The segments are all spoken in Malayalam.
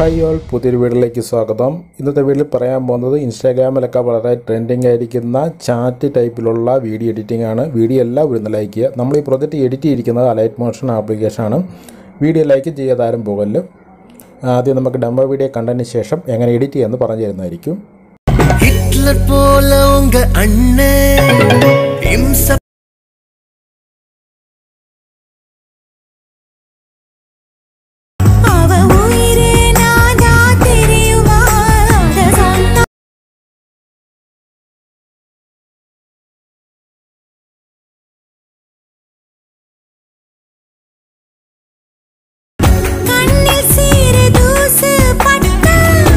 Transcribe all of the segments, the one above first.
ഹായ് ഓൾ പുതിയൊരു വീഡിയോയിലേക്ക് സ്വാഗതം ഇന്നത്തെ വീഡിയോയിൽ പറയാൻ പോകുന്നത് ഇൻസ്റ്റാഗ്രാമിലൊക്കെ വളരെ ട്രെൻഡിങ് ആയിരിക്കുന്ന ചാറ്റ് ടൈപ്പിലുള്ള വീഡിയോ എഡിറ്റിംഗ് ആണ് വീഡിയോ എല്ലാവരും ഒന്ന് ലൈക്ക് ചെയ്യുക നമ്മൾ ഈ പ്രൊജക്റ്റ് എഡിറ്റ് ചെയ്തിരിക്കുന്നത് അലൈറ്റ് മോഷൻ ആപ്ലിക്കേഷനാണ് വീഡിയോ ലൈക്ക് ചെയ്യാതാരും പോകല് ആദ്യം നമുക്ക് ഡെമോ വീഡിയോ കണ്ടതിന് ശേഷം എങ്ങനെ എഡിറ്റ് ചെയ്യാമെന്ന് പറഞ്ഞു തരുന്നതായിരിക്കും ஹிட்லர் போல உங்க அண்ணன் இம்ச அவ உயிரே நானா தெரியுமா அத சொன்னா கண்ணில் சீர தூசு பட்ட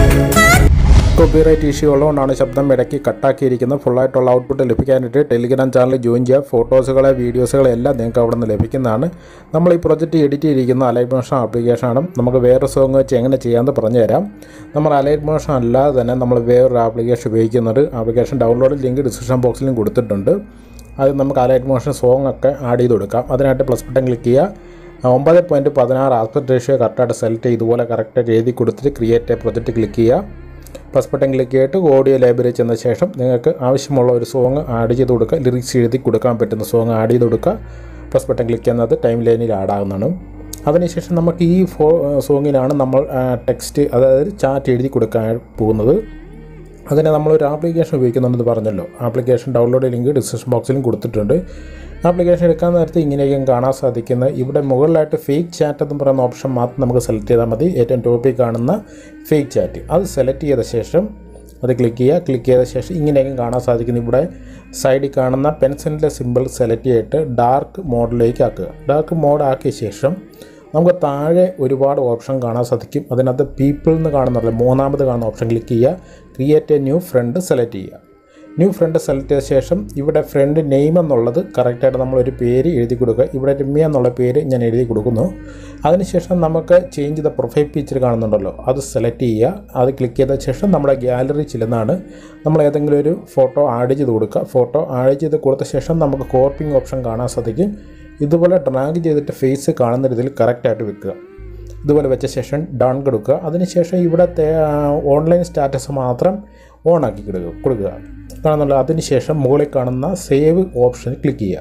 കോപ്പിറൈറ്റ് ഇഷ്യൂ ഉള്ളതുകൊണ്ടാണ് ശബ്ദം ഇടയ്ക്ക് കട്ടാക്കിയിരിക്കുന്നത് ഫുള്ളായിട്ടുള്ള ഔട്ട്പുട്ട് ലഭിക്കാനായിട്ട് ടെലിഗ്രാം ചാനൽ ജോയിൻ ചെയ്യുക ഫോട്ടോസുകളെ വീഡിയോസുകളെ എല്ലാം നിങ്ങൾക്ക് അവിടെ നിന്ന് ലഭിക്കുന്നതാണ് നമ്മൾ ഈ പ്രൊജക്റ്റ് എഡിറ്റ് ചെയ്തിരിക്കുന്ന അലൈറ്റ് മോഷൻ ആപ്ലിക്കേഷനാണ് നമുക്ക് വേറെ സോങ് വെച്ച് എങ്ങനെ ചെയ്യാമെന്ന് പറഞ്ഞു തരാം നമ്മൾ അലൈറ്റ് മോഷൻ അല്ലാതെ തന്നെ നമ്മൾ വേറൊരു ആപ്ലിക്കേഷൻ ഉപയോഗിക്കുന്നുണ്ട് ആപ്ലിക്കേഷൻ ഡൗൺലോഡ് ലിങ്ക് ഡിസ്ക്രിപ്ഷൻ ബോക്സിലും കൊടുത്തിട്ടുണ്ട് അത് നമുക്ക് അലൈറ്റ് മോഷൻ സോങ് ഒക്കെ ആഡ് ചെയ്ത് കൊടുക്കാം അതിനായിട്ട് പ്ലസ് ബട്ടൺ ക്ലിക്ക് ചെയ്യുക ഒമ്പത് പോയിൻറ്റ് പതിനാറ് ആസ്പെക്ട് റേഷ്യോ കറക്റ്റായിട്ട് സെലക്ട് ചെയ്ത് ഇതുപോലെ കറക്റ്റായിട്ട് എഴുതി കൊടുത്തിട്ട് ക്രിയേറ്റ് എ പ്രൊജക്റ്റ് ക്ലിക്ക് ചെയ്യുക പ്ലസ് ബട്ടൺ ക്ലിക്ക് ചെയ്തിട്ട് ഓഡിയോ ലൈബ്രറി ചെന്ന ശേഷം നിങ്ങൾക്ക് ആവശ്യമുള്ള ഒരു സോങ് ആഡ് ചെയ്ത് കൊടുക്കുക ലിറിക്സ് എഴുതി കൊടുക്കാൻ പറ്റുന്ന സോങ് ആഡ് ചെയ്ത് കൊടുക്കുക പ്ലസ് ബട്ടൺ ക്ലിക്ക് ചെയ്യുന്നത് ടൈം ലൈനിൽ ആഡ് ആകുന്നതാണ് അതിനുശേഷം നമുക്ക് ഈ ഫോ സോങ്ങിലാണ് നമ്മൾ ടെക്സ്റ്റ് അതായത് ചാറ്റ് എഴുതി കൊടുക്കാൻ പോകുന്നത് അതിന് നമ്മളൊരു ആപ്ലിക്കേഷൻ ഉപയോഗിക്കുന്നുണ്ടെന്ന് പറഞ്ഞല്ലോ ആപ്ലിക്കേഷൻ ഡൗൺലോഡ് ലിങ്ക് ഡിസ്ക്രിപ്ഷൻ ബോക്സിലും കൊടുത്തിട്ടുണ്ട് ആപ്ലിക്കേഷൻ എടുക്കാൻ നേരത്തെ ഇങ്ങനെയൊക്കെ കാണാൻ സാധിക്കുന്ന ഇവിടെ മുകളിലായിട്ട് ഫേക്ക് ചാറ്റ് എന്ന് പറയുന്ന ഓപ്ഷൻ മാത്രം നമുക്ക് സെലക്ട് ചെയ്താൽ മതി ഏറ്റവും ടോപ്പിൽ കാണുന്ന ഫേക്ക് ചാറ്റ് അത് സെലക്ട് ചെയ്ത ശേഷം അത് ക്ലിക്ക് ചെയ്യുക ക്ലിക്ക് ചെയ്ത ശേഷം ഇങ്ങനെയൊക്കെ കാണാൻ സാധിക്കുന്നു ഇവിടെ സൈഡിൽ കാണുന്ന പെൻസിലിൻ്റെ സിമ്പിൾ സെലക്ട് ചെയ്തിട്ട് ഡാർക്ക് മോഡിലേക്ക് ആക്കുക ഡാർക്ക് മോഡ് ആക്കിയ ശേഷം നമുക്ക് താഴെ ഒരുപാട് ഓപ്ഷൻ കാണാൻ സാധിക്കും അതിനകത്ത് പീപ്പിൾ എന്ന് കാണുന്നില്ല മൂന്നാമത് കാണുന്ന ഓപ്ഷൻ ക്ലിക്ക് ചെയ്യുക create a new front select ചെയ്യുക ന്യൂ ഫ്രണ്ട് സെലക്ട് ചെയ്ത ശേഷം ഇവിടെ ഫ്രണ്ട് നെയിം എന്നുള്ളത് കറക്റ്റായിട്ട് നമ്മളൊരു പേര് എഴുതി കൊടുക്കുക ഇവിടെ രമ്യ എന്നുള്ള പേര് ഞാൻ എഴുതി കൊടുക്കുന്നു അതിനുശേഷം നമുക്ക് ചേഞ്ച് ചെയ്ത പ്രൊഫൈൽ പിക്ചർ കാണുന്നുണ്ടല്ലോ അത് സെലക്ട് ചെയ്യുക അത് ക്ലിക്ക് ചെയ്ത ശേഷം നമ്മുടെ ഗ്യാലറി ചെല്ലുന്നതാണ് നമ്മൾ ഏതെങ്കിലും ഒരു ഫോട്ടോ ആഡ് ചെയ്ത് കൊടുക്കുക ഫോട്ടോ ആഡ് ചെയ്ത് കൊടുത്ത ശേഷം നമുക്ക് കോർപ്പിംഗ് ഓപ്ഷൻ കാണാൻ സാധിക്കും ഇതുപോലെ ഡ്രാഗ് ചെയ്തിട്ട് ഫേസ് കാണുന്ന രീതിയിൽ കറക്റ്റായിട്ട് വെക്കുക ഇതുപോലെ വെച്ച ശേഷം ഡൺ കൊടുക്കുക അതിനുശേഷം ഇവിടുത്തെ ഓൺലൈൻ സ്റ്റാറ്റസ് മാത്രം ഓൺ ആക്കി കൊടുക്കുക കൊടുക്കുക കാണുന്നുള്ളൂ അതിനുശേഷം മുകളിൽ കാണുന്ന സേവ് ഓപ്ഷൻ ക്ലിക്ക് ചെയ്യുക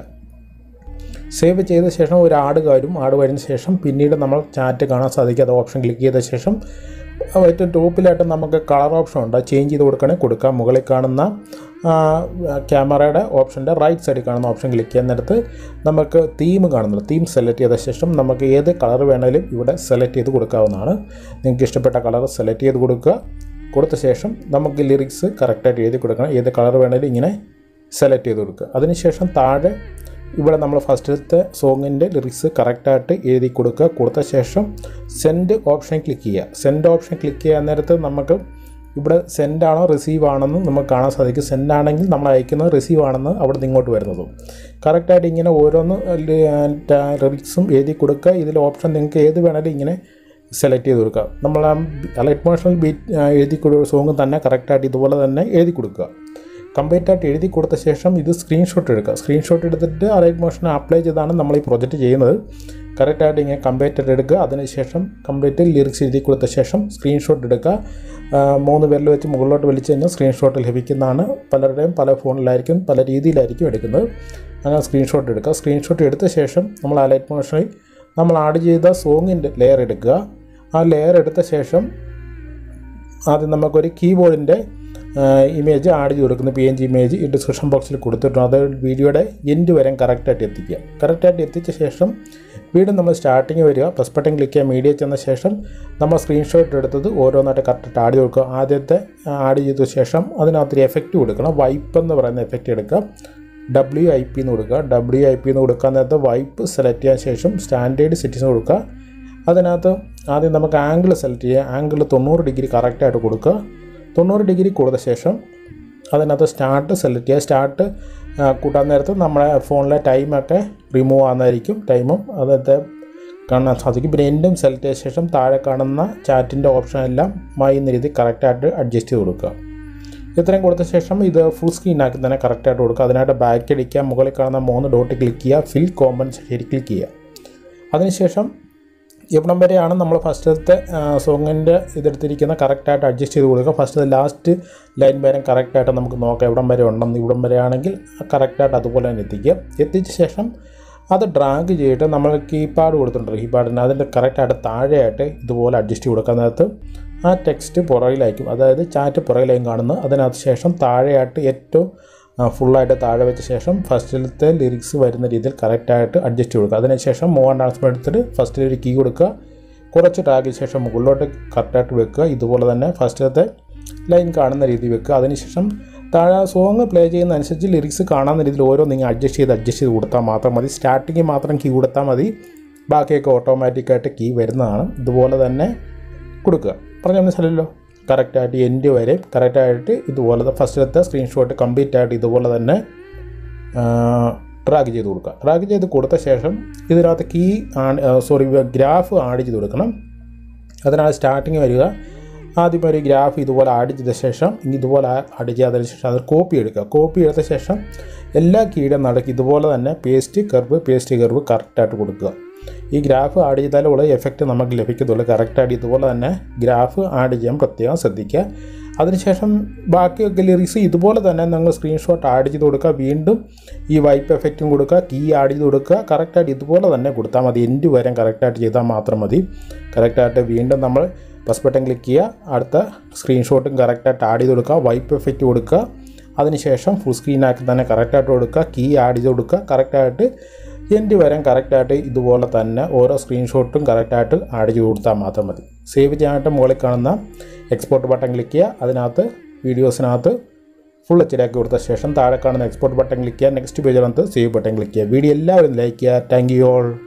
സേവ് ചെയ്ത ശേഷം ഒരു ആഡ് വരും ആഡ് വരുന്ന ശേഷം പിന്നീട് നമ്മൾ ചാറ്റ് കാണാൻ സാധിക്കും അത് ഓപ്ഷൻ ക്ലിക്ക് ചെയ്ത ശേഷം ഏറ്റവും ടോപ്പിലായിട്ട് നമുക്ക് കളർ ഓപ്ഷൻ ഉണ്ട് ചേഞ്ച് ചെയ്ത് കൊടുക്കണമെങ്കിൽ കൊടുക്കാം മുകളിൽ കാണുന്ന ആ, ക്യാമറയുടെ ഓപ്ഷൻ്റെ റൈറ്റ് സൈഡിൽ കാണുന്ന ഓപ്ഷൻ ക്ലിക്ക് ചെയ്യുന്നിടത്ത് നമുക്ക് തീം കാണുന്നുണ്ട് തീം സെലക്ട് ചെയ്ത ശേഷം നമുക്ക് ഏത് കളർ വേണമെങ്കിലും ഇവിടെ സെലക്ട് ചെയ്ത് കൊടുക്കാവുന്നതാണ് നിങ്ങൾക്ക് ഇഷ്ടപ്പെട്ട കളർ സെലക്ട് ചെയ്ത് കൊടുക്കുക കൊടുത്ത ശേഷം നമുക്ക് ലിറിക്സ് കറക്റ്റായിട്ട് എഴുതി കൊടുക്കണം ഏത് കളർ വേണമെങ്കിലും ഇങ്ങനെ സെലക്ട് ചെയ്ത് കൊടുക്കുക അതിനുശേഷം താഴെ ഇവിടെ നമ്മൾ ഫസ്റ്റത്തെ സോങ്ങിൻ്റെ ലിറിക്സ് കറക്റ്റായിട്ട് എഴുതി കൊടുക്കുക കൊടുത്ത ശേഷം സെൻഡ് ഓപ്ഷൻ ക്ലിക്ക് ചെയ്യുക സെൻഡ് ഓപ്ഷൻ ക്ലിക്ക് ചെയ്യാൻ നേരത്ത് നമുക്ക് ഇവിടെ സെൻഡ് ആണോ റിസീവ് ആണെന്ന് നമുക്ക് കാണാൻ സാധിക്കും സെൻഡ് ആണെങ്കിൽ നമ്മൾ അയക്കുന്നത് റിസീവ് ആണെന്ന് അവിടെ നിന്ന് ഇങ്ങോട്ട് വരുന്നതും കറക്റ്റായിട്ട് ഇങ്ങനെ ഓരോന്ന് ലിറിക്സും എഴുതി കൊടുക്കുക ഇതിൽ ഓപ്ഷൻ നിങ്ങൾക്ക് ഏത് വേണമെങ്കിലും ഇങ്ങനെ സെലക്ട് ചെയ്ത് കൊടുക്കുക നമ്മൾ ആ അലൈറ്റ് മോഷണൽ ബീറ്റ് എഴുതി കൊടു സോങ് തന്നെ കറക്റ്റായിട്ട് ഇതുപോലെ തന്നെ എഴുതി കൊടുക്കുക കംപ്ലീറ്റ് ആയിട്ട് എഴുതി കൊടുത്ത ശേഷം ഇത് സ്ക്രീൻഷോട്ട് എടുക്കുക സ്ക്രീൻഷോട്ട് എടുത്തിട്ട് അലൈറ്റ് മോഷൻ അപ്ലൈ ചെയ്താണ് നമ്മൾ ഈ പ്രൊജക്റ്റ് ചെയ്യുന്നത് കറക്റ്റായിട്ട് ഇങ്ങനെ കംപ്ലീറ്റ് ആയിട്ട് എടുക്കുക അതിനുശേഷം കംപ്ലീറ്റ് ലിറിക്സ് എഴുതി കൊടുത്ത ശേഷം സ്ക്രീൻഷോട്ട് എടുക്കുക ആ, മൂന്ന് പേരിൽ വെച്ച് മുകളിലോട്ട് വലിച്ചു കഴിഞ്ഞാൽ സ്ക്രീൻഷോട്ട് ലഭിക്കുന്നതാണ് പലരുടെയും പല ഫോണിലായിരിക്കും പല രീതിയിലായിരിക്കും എടുക്കുന്നത് അങ്ങനെ സ്ക്രീൻഷോട്ട് എടുക്കുക സ്ക്രീൻഷോട്ട് എടുത്ത ശേഷം നമ്മൾ അലൈറ്റ് മോഷനിൽ നമ്മൾ ആഡ് ചെയ്ത സോങ്ങിൻ്റെ ലെയർ എടുക്കുക ആ ലെയർ എടുത്ത ശേഷം ആദ്യം നമുക്കൊരു കീബോർഡിൻ്റെ ഇമേജ് ആഡ് ചെയ്ത് കൊടുക്കുന്ന പി എൻ ജി ഇമേജ് ഈ ഡിസ്ക്രിപ്ഷൻ ബോക്സിൽ കൊടുത്തിട്ടുണ്ട് അത് വീഡിയോയുടെ എൻഡ് വരെ കറക്റ്റായിട്ട് എത്തിക്കുക കറക്റ്റായിട്ട് എത്തിച്ച ശേഷം വീണ്ടും നമ്മൾ സ്റ്റാർട്ടിങ് വരിക പ്ലസ് ബട്ടൺ ക്ലിക്ക് ചെയ്യുക മീഡിയ ചെന്ന ശേഷം നമ്മൾ സ്ക്രീൻഷോട്ട് എടുത്തത് ഓരോന്നായിട്ട് കറക്റ്റായിട്ട് ആഡ് ചെയ്ത് കൊടുക്കുക ആദ്യത്തെ ആഡ് ചെയ്ത ശേഷം അതിനകത്തൊരു എഫക്റ്റ് കൊടുക്കണം വൈപ്പ് എന്ന് പറയുന്ന എഫക്റ്റ് എടുക്കുക ഡബ്ല്യു ഐ പി എന്ന് കൊടുക്കുക ഡബ്ല്യു ഐ പി എന്ന് കൊടുക്കാൻ നേരത്ത് വൈപ്പ് സെലക്ട് ചെയ്യാൻ ശേഷം സ്റ്റാൻഡേർഡ് സെറ്റിങ്സ് കൊടുക്കുക അതിനകത്ത് ആദ്യം നമുക്ക് ആംഗിൾ സെലക്ട് ചെയ്യുക ആംഗിൾ തൊണ്ണൂറ് ഡിഗ്രി കറക്റ്റായിട്ട് കൊടുക്കുക തൊണ്ണൂറ് ഡിഗ്രി കൊടുത്ത ശേഷം അതിനകത്ത് സ്റ്റാർട്ട് സെലക്ട് ചെയ്യുക സ്റ്റാർട്ട് കൂട്ടാൻ നേരത്ത് നമ്മുടെ ഫോണിലെ ടൈമൊക്കെ റിമൂവ് ആകുന്നതായിരിക്കും ടൈമും അതായത് കാണാൻ സാധിക്കും പിന്നെ എൻഡും സെലക്ട് ചെയ്ത ശേഷം താഴെ കാണുന്ന ചാറ്റിൻ്റെ ഓപ്ഷൻ എല്ലാം മായുന്ന രീതി കറക്റ്റായിട്ട് അഡ്ജസ്റ്റ് ചെയ്ത് കൊടുക്കുക ഇത്രയും കൊടുത്ത ശേഷം ഇത് ഫുൾ സ്ക്രീൻ ആക്കി തന്നെ കറക്റ്റായിട്ട് കൊടുക്കുക അതിനായിട്ട് ബാക്ക് അടിക്കുക മുകളിൽ കാണുന്ന മൂന്ന് ഡോട്ട് ക്ലിക്ക് ചെയ്യുക ഫിൽ കോമ്പൻസേഷൻ ക്ലിക്ക് ചെയ്യുക അതിനുശേഷം ഇവിടം വരെയാണ് നമ്മൾ ഫസ്റ്റത്തെ സോങ്ങിൻ്റെ ഇതെടുത്തിരിക്കുന്ന കറക്റ്റായിട്ട് അഡ്ജസ്റ്റ് ചെയ്ത് കൊടുക്കുക ഫസ്റ്റ് ലാസ്റ്റ് ലൈൻ വരെ കറക്റ്റായിട്ട് നമുക്ക് നോക്കാം ഇവിടം വരെ ഉണ്ടെന്ന് ഇവിടം വരെ ആണെങ്കിൽ കറക്റ്റായിട്ട് അതുപോലെ തന്നെ എത്തിക്കുക എത്തിച്ച ശേഷം അത് ഡ്രാഗ് ചെയ്തിട്ട് നമ്മൾ കീപാഡ് കൊടുത്തിട്ടുണ്ട് കീപാഡിന് അതിൻ്റെ കറക്റ്റായിട്ട് താഴെയായിട്ട് ഇതുപോലെ അഡ്ജസ്റ്റ് ചെയ്ത് കൊടുക്കുക അതിനകത്ത് ആ ടെക്സ്റ്റ് പുറകിലായിരിക്കും അതായത് ചാറ്റ് പുറകിലായും കാണുന്നത് അതിനകത്ത് ശേഷം താഴെയായിട്ട് ഏറ്റവും ഫുള്ളായിട്ട് താഴെ വെച്ച ശേഷം ഫസ്റ്റിലത്തെ ലിറിക്സ് വരുന്ന രീതിയിൽ കറക്റ്റായിട്ട് അഡ്ജസ്റ്റ് ചെയ്ത് കൊടുക്കുക അതിനുശേഷം മൂവ് ആൻഡ് ട്രാൻസ്ഫർ എടുത്തിട്ട് ഫസ്റ്റിൽ ഒരു കീ കൊടുക്കുക കുറച്ച് ടാഗിന് ശേഷം മുകളിലോട്ട് കറക്റ്റായിട്ട് വെക്കുക ഇതുപോലെ തന്നെ ഫസ്റ്റിലത്തെ ലൈൻ കാണുന്ന രീതി വെക്കുക അതിനുശേഷം താഴെ സോങ് പ്ലേ ചെയ്യുന്ന അനുസരിച്ച് ലിറിക്സ് കാണാവുന്ന രീതിയിൽ ഓരോ നിങ്ങൾ അഡ്ജസ്റ്റ് ചെയ്ത് അഡ്ജസ്റ്റ് ചെയ്ത് കൊടുത്താൽ മാത്രം മതി സ്റ്റാർട്ടിങ് മാത്രം കീ കൊടുത്താൽ മതി ബാക്കിയൊക്കെ ഓട്ടോമാറ്റിക്കായിട്ട് കീ വരുന്നതാണ് ഇതുപോലെ തന്നെ കൊടുക്കുക പറഞ്ഞ മനസ്സിലല്ലോ കറക്റ്റായിട്ട് എൻഡ് വരെ കറക്റ്റായിട്ട് ഇതുപോലെ ഫസ്റ്റിലത്തെ സ്ക്രീൻഷോട്ട് കംപ്ലീറ്റ് ആയിട്ട് ഇതുപോലെ തന്നെ ട്രാക്ക് ചെയ്ത് കൊടുക്കുക ട്രാക്ക് ചെയ്ത് കൊടുത്ത ശേഷം ഇതിനകത്ത് കീ സോറി ഗ്രാഫ് ആഡ് ചെയ്ത് കൊടുക്കണം അതിനാണ് സ്റ്റാർട്ടിങ് വരിക ആദ്യം ഒരു ഗ്രാഫ് ഇതുപോലെ ആഡ് ചെയ്ത ശേഷം ഇനി ഇതുപോലെ ആഡ് ചെയ്തതിന് ശേഷം അത് കോപ്പി എടുക്കുക കോപ്പി എടുത്ത ശേഷം എല്ലാ കീയുടെ നടക്ക് ഇതുപോലെ തന്നെ പേസ്റ്റ് കർവ് പേസ്റ്റ് കർവ് കറക്റ്റായിട്ട് കൊടുക്കുക ഈ ഗ്രാഫ് ആഡ് ചെയ്താലേ ഉള്ള എഫക്റ്റ് നമുക്ക് ലഭിക്കത്തുള്ളൂ കറക്റ്റായിട്ട് ഇതുപോലെ തന്നെ ഗ്രാഫ് ആഡ് ചെയ്യാൻ പ്രത്യേകം ശ്രദ്ധിക്കുക അതിനുശേഷം ബാക്കിയൊക്കെ ലിറിക്സ് ഇതുപോലെ തന്നെ നിങ്ങൾ സ്ക്രീൻഷോട്ട് ആഡ് ചെയ്ത് കൊടുക്കുക വീണ്ടും ഈ വൈപ്പ് എഫക്റ്റും കൊടുക്കുക കീ ആഡ് ചെയ്ത് കൊടുക്കുക കറക്റ്റായിട്ട് ഇതുപോലെ തന്നെ കൊടുത്താൽ മതി എൻഡ് വരെ കറക്റ്റായിട്ട് ചെയ്താൽ മാത്രം മതി കറക്റ്റായിട്ട് വീണ്ടും നമ്മൾ പ്ലസ് ബട്ടൺ ക്ലിക്ക് ചെയ്യുക അടുത്ത സ്ക്രീൻഷോട്ടും കറക്റ്റായിട്ട് ആഡ് ചെയ്ത് കൊടുക്കുക വൈപ്പ് എഫക്റ്റ് കൊടുക്കുക അതിനുശേഷം ഫുൾ സ്ക്രീനാക്കി തന്നെ കറക്റ്റായിട്ട് കൊടുക്കുക കീ ആഡ് ചെയ്ത് കൊടുക്കുക കറക്റ്റായിട്ട് എൻഡ് വരെ കറക്റ്റായിട്ട് ഇതുപോലെ തന്നെ ഓരോ സ്ക്രീൻഷോട്ടും കറക്റ്റായിട്ട് ആഡ് ചെയ്ത് കൊടുത്താൽ മാത്രം മതി സേവ് ചെയ്യാനായിട്ട് മുകളിൽ കാണുന്ന എക്സ്പോർട്ട് ബട്ടൺ ക്ലിക്ക് ചെയ്യുക അതിനകത്ത് വീഡിയോസിനകത്ത് ഫുൾ എച്ച് ആക്കി കൊടുത്ത ശേഷം താഴെ കാണുന്ന എക്സ്പോർട്ട് ബട്ടൺ ക്ലിക്ക് ചെയ്യുക നെക്സ്റ്റ് പേജിനകത്ത് സേവ് ബട്ടൺ ക്ലിക്ക് ചെയ്യുക വീഡിയോ എല്ലാവരും ലൈക്ക് ചെയ്യുക താങ്ക് യു ഓൾ